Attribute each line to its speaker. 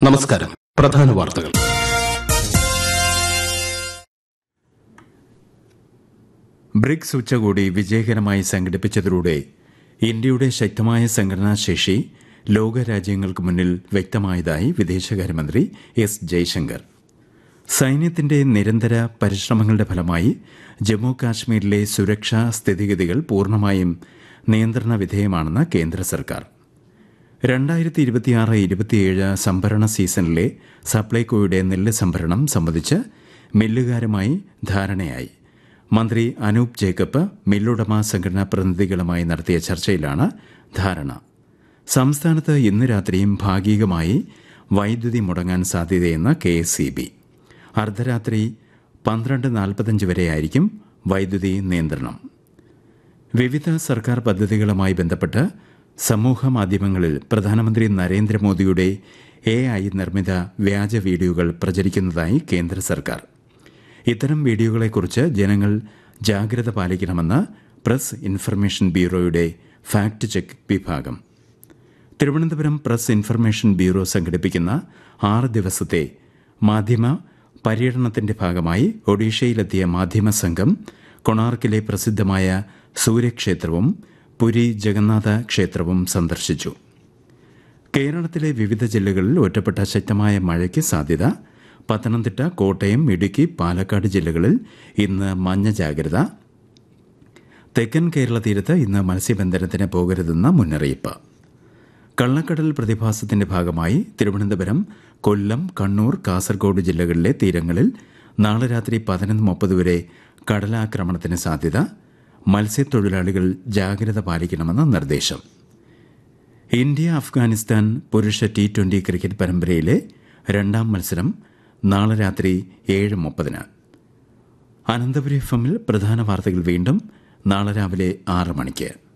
Speaker 1: നമസ്കാരം പ്രധാന വാർത്തകൾ
Speaker 2: ബ്രിക്സ് ഉച്ചകോടി വിജയകരമായി സംഘടിപ്പിച്ചതിലൂടെ ഇന്ത്യയുടെ ശക്തമായ സംഘടനാശേഷി ലോകരാജ്യങ്ങൾക്ക് മുന്നിൽ വ്യക്തമായതായി വിദേശകാര്യമന്ത്രി എസ് ജയശങ്കർ സൈന്യത്തിന്റെ നിരന്തര പരിശ്രമങ്ങളുടെ ഫലമായി ജമ്മു കാശ്മീരിലെ സുരക്ഷാ സ്ഥിതിഗതികൾ പൂർണ്ണമായും നിയന്ത്രണ വിധേയമാണെന്ന് കേന്ദ്ര സർക്കാർ രണ്ടായിരത്തി ഇരുപത്തിയാറ് ഇരുപത്തിയേഴ് സംഭരണ സീസണിലെ സപ്ലൈകോയുടെ നെല്ല് സംഭരണം സംബന്ധിച്ച് മില്ലുകാരുമായി ധാരണയായി മന്ത്രി അനൂപ് ജേക്കബ് മില്ലുടമ സംഘടനാ പ്രതിനിധികളുമായി നടത്തിയ ചർച്ചയിലാണ് ധാരണ സംസ്ഥാനത്ത് ഇന്ന് രാത്രിയും ഭാഗികമായി വൈദ്യുതി മുടങ്ങാൻ സാധ്യതയെന്ന് കെ എസ് ഇ ബി അർദ്ധരാത്രി പന്ത്രണ്ട് നാൽപ്പത്തഞ്ച് വരെയായിരിക്കും വൈദ്യുതി നിയന്ത്രണം വിവിധ സർക്കാർ പദ്ധതികളുമായി ബന്ധപ്പെട്ട് സമൂഹ മാധ്യമങ്ങളിൽ പ്രധാനമന്ത്രി നരേന്ദ്രമോദിയുടെ എ ഐ നിർമ്മിത വ്യാജ വീഡിയോകൾ പ്രചരിക്കുന്നതായി കേന്ദ്ര സർക്കാർ ഇത്തരം വീഡിയോകളെക്കുറിച്ച് ജനങ്ങൾ ജാഗ്രത പാലിക്കണമെന്ന് പ്രസ് ഇൻഫർമേഷൻ ബ്യൂറോയുടെ ഫാക്ട് ചെക്ക് വിഭാഗം തിരുവനന്തപുരം പ്രസ് ഇൻഫർമേഷൻ ബ്യൂറോ സംഘടിപ്പിക്കുന്ന ആറ് ദിവസത്തെ മാധ്യമ പര്യടനത്തിന്റെ ഭാഗമായി ഒഡീഷയിലെത്തിയ മാധ്യമ സംഘം കൊണാർക്കിലെ പ്രസിദ്ധമായ സൂര്യക്ഷേത്രവും പുരി ജഗന്നാഥ ക്ഷേത്രവും സന്ദർശിച്ചു കേരളത്തിലെ വിവിധ ജില്ലകളിൽ ഒറ്റപ്പെട്ട ശക്തമായ മഴയ്ക്ക് സാധ്യത പത്തനംതിട്ട കോട്ടയം ഇടുക്കി പാലക്കാട് ജില്ലകളിൽ ഇന്ന് മഞ്ഞ ജാഗ്രത തെക്കൻ കേരള തീരത്ത് ഇന്ന് മത്സ്യബന്ധനത്തിന് പോകരുതെന്ന മുന്നറിയിപ്പ് കള്ളക്കടൽ പ്രതിഭാസത്തിന്റെ ഭാഗമായി തിരുവനന്തപുരം കൊല്ലം കണ്ണൂർ കാസർഗോഡ് ജില്ലകളിലെ തീരങ്ങളിൽ നാളെ രാത്രി പതിനൊന്ന് മുപ്പത് വരെ കടലാക്രമണത്തിന് സാധ്യത മത്സ്യത്തൊഴിലാളികൾ ജാഗ്രത പാലിക്കണമെന്ന് നിർദ്ദേശം ഇന്ത്യ അഫ്ഗാനിസ്ഥാൻ പുരുഷ ടി ട്വന്റി ക്രിക്കറ്റ് പരമ്പരയിലെ രണ്ടാം മത്സരം നാളെ രാത്രി ഏഴ് മുപ്പതിന് അനന്തപുരി എഫ് എമ്മിൽ പ്രധാന വാർത്തകൾ വീണ്ടും നാളെ രാവിലെ ആറ് മണിക്ക്